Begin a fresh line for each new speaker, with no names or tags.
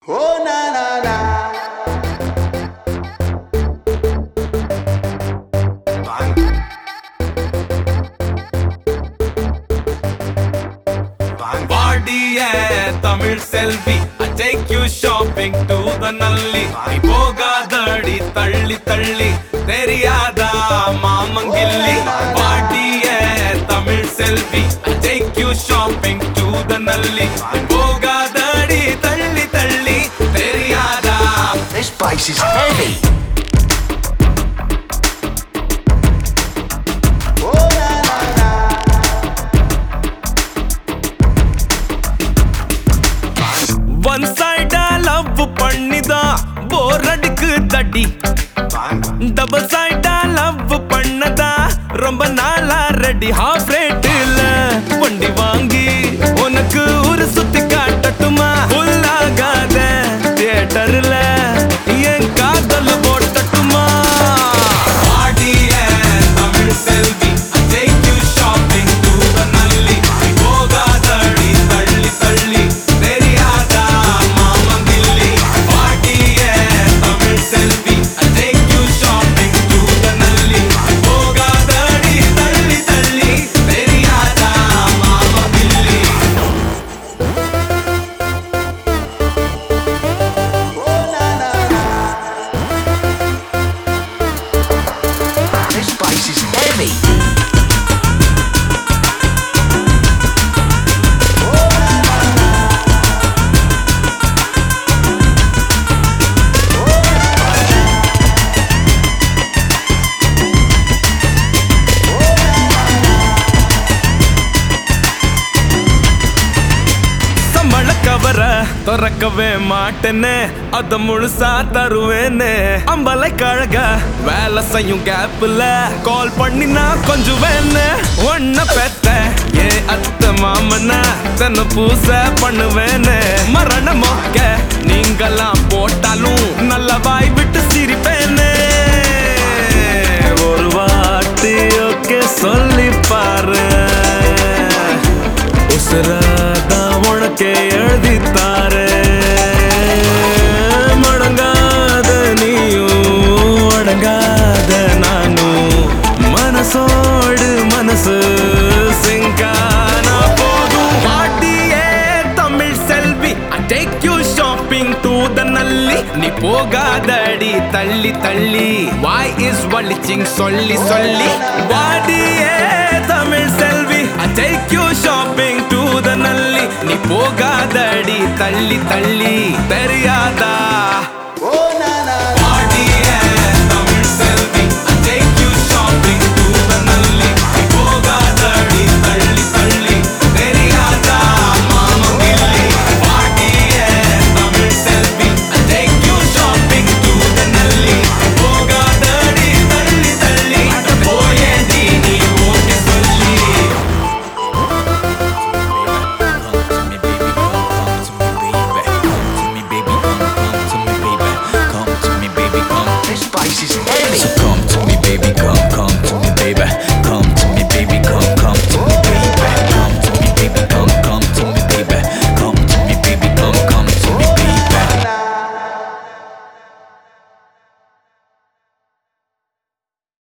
Selvi I take you shopping to the நல்லி நீ போகாதடி தள்ளி தள்ளி தெரியாதா மாமங்கில்லி பாட்டிய தமிழ் செல்வி I take you shopping to the நல்லி நீ போகாதடி தள்ளி தள்ளி தெரியாதா
This bass is heavy.
One சைடா லவ் பண்ணிதான் போர் அடிக்கு தடி டபுள் சைடா லவ் பண்ணதா ரொம்ப நாளா ரெடி ஹாஃப் ரேட்டுல வண்டி வாங்கி உனக்கு ஒரு சுத்தி காட்டட்டுமா ஃபுல் ஆகாத தியேட்டர்ல என் காதல் போட்டட்டுமா ஆடிய தமிழ் செல்வி I take you shopping to the நல்லி போகாதடி தள்ளி தள்ளி தெரியாதா மாமங்கில்லி பாட்டிய தமிழ் செல்வி I take you shopping to the நல்லி போகாதடி தள்ளி தள்ளி தெரியாதா மாமங்கில்லி
This bass is heavy.
சம்பள கவர திறக்கவே மாட்டேன்னு அத முழுசா தருவேன்னு அம்பலை கழக வேலை செய்யும் கேப்ல கால் பண்ணி நான் கொஞ்சம் வேணு ஒன்ன பெத்த ஏ அத்த மாமனா தன்னை பூச பண்ணுவேன்னு மரண மொக்க நீங்கெல்லாம் போட்டாலும் நல்ல வாய் விட்டு சிரிப்பேன்னு ஒரு வாட்டி ஓகே சொல்லி பாரு உசுராதான் உனக்கே எழுதித்தாரு மடங்காத நீயும் அடங்காத நானும் மனசோடு மனசு சிங்கானா போதும் பாட்டியே தமிழ் செல்வி I take you shopping to the நல்லி நீ போகாதடி தள்ளி தள்ளி வாய் இஸ் வலிச்சிங் சொல்லி சொல்லி வாடியே தமிழ் செல்வி I take you shopping to the நல்லி நீ போகாதடி தள்ளி தள்ளி